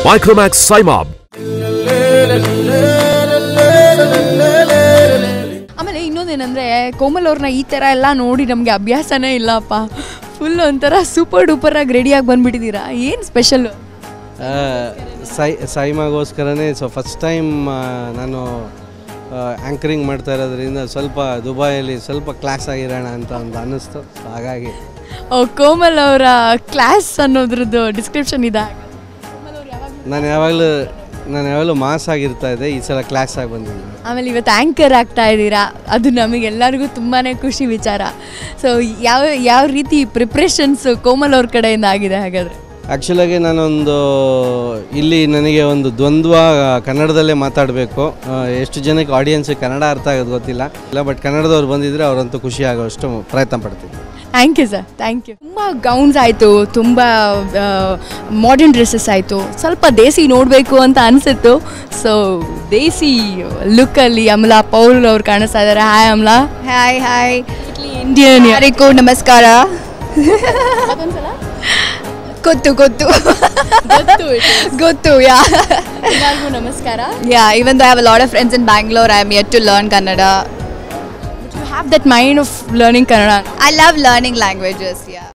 Micromax Simab. ಆಮೇಲೆ ಇನ್ನೊಂದೇನೆಂದರೆ ಕೋಮಲ್ ಅವ್ರನ್ನ ಈ ಥರ ಎಲ್ಲ ನೋಡಿ ನಮಗೆ ಅಭ್ಯಾಸನೇ ಇಲ್ಲಪ್ಪ ಫುಲ್ ಒಂಥರ ಸೂಪರ್ ಡೂಪರಾಗಿ ರೆಡಿಯಾಗಿ ಬಂದುಬಿಟ್ಟಿದ್ದೀರಾ ಏನು ಸ್ಪೆಷಲ್ಲು ಆ, ಸೈ ಸೈಮಾಗೋಸ್ಕರನೇ ಸೊ ಫಸ್ಟ್ ಟೈಮ್ ನಾನು ಆ್ಯಂಕರಿಂಗ್ ಮಾಡ್ತಾ ಇರೋದ್ರಿಂದ ಸ್ವಲ್ಪ ದುಬೈಯಲ್ಲಿ ಸ್ವಲ್ಪ ಕ್ಲಾಸ್ ಆಗಿರೋಣ ಅಂತ ಒಂದು ಅನ್ನಿಸ್ತು So ಹಾಗಾಗಿ ಓ ಕೋಮಲ್ ಅವರ ಕ್ಲಾಸ್ ಅನ್ನೋದ್ರದ್ದು ಡಿಸ್ಕ್ರಿಪ್ಷನ್ ಇದೆ ನಾನು ಯಾವಾಗಲೂ ನಾನು ಯಾವಾಗಲೂ ಮಾಸ್ ಆಗಿರ್ತಾ ಇದ್ದೆ ಈ ಸಲ ಕ್ಲಾಸ್ ಆಗಿ ಬಂದಿದ್ದೀನಿ ಆಮೇಲೆ ಇವತ್ತು ಆ್ಯಂಕರ್ ಆಗ್ತಾ ಇದ್ದೀರಾ ಅದು ನಮಗೆಲ್ಲರಿಗೂ ತುಂಬಾ ಖುಷಿ ವಿಚಾರ ಸೊ ಯಾವ ಯಾವ ರೀತಿ ಪ್ರಿಪ್ರೇಷನ್ಸ್ ಕೋಮಲ್ ಅವ್ರ ಕಡೆಯಿಂದ ಆಗಿದೆ ಹಾಗಾದರೆ ಆ್ಯಕ್ಚುಲಾಗಿ ನಾನೊಂದು ಇಲ್ಲಿ ನನಗೆ ಒಂದು ದ್ವಂದ್ವ ಕನ್ನಡದಲ್ಲೇ ಮಾತಾಡಬೇಕು ಎಷ್ಟು ಜನಕ್ಕೆ ಆಡಿಯನ್ಸಿಗೆ ಕನ್ನಡ ಅರ್ಥ ಆಗೋದು ಗೊತ್ತಿಲ್ಲ ಇಲ್ಲ ಬಟ್ ಕನ್ನಡದವ್ರು ಬಂದಿದ್ದರೆ ಅವರಂತೂ ಖುಷಿ ಆಗೋಷ್ಟು ಪ್ರಯತ್ನ ಪಡ್ತೀನಿ thank you sir thank you ತುಂಬ ಗೌನ್ಸ್ ಆಯಿತು ತುಂಬ ಮಾಡರ್ನ್ ಡ್ರೆಸ್ಸಸ್ ಆಯಿತು ಸ್ವಲ್ಪ ದೇಸಿ ನೋಡಬೇಕು ಅಂತ ಅನಿಸಿತ್ತು ಸೊ ದೇಸಿ ಲುಕ್ಕಲ್ಲಿ ಅಮಲಾ ಪೌಲ್ ಅವ್ರು ಕಾಣಿಸ್ತಾ ಇದ್ದಾರೆ hi Amala hi hi Indian ಯಾರಿಗೂ ನಮಸ್ಕಾರ ಗೊತ್ತು ಗೊತ್ತು ಗೊತ್ತು ಯಾ ಎಲ್ಲರಿಗೂ ನಮಸ್ಕಾರ yeah even I have a lot of friends in Bangalore I am yet to learn Kannada you have that mind of learning Kannada I love learning languages yeah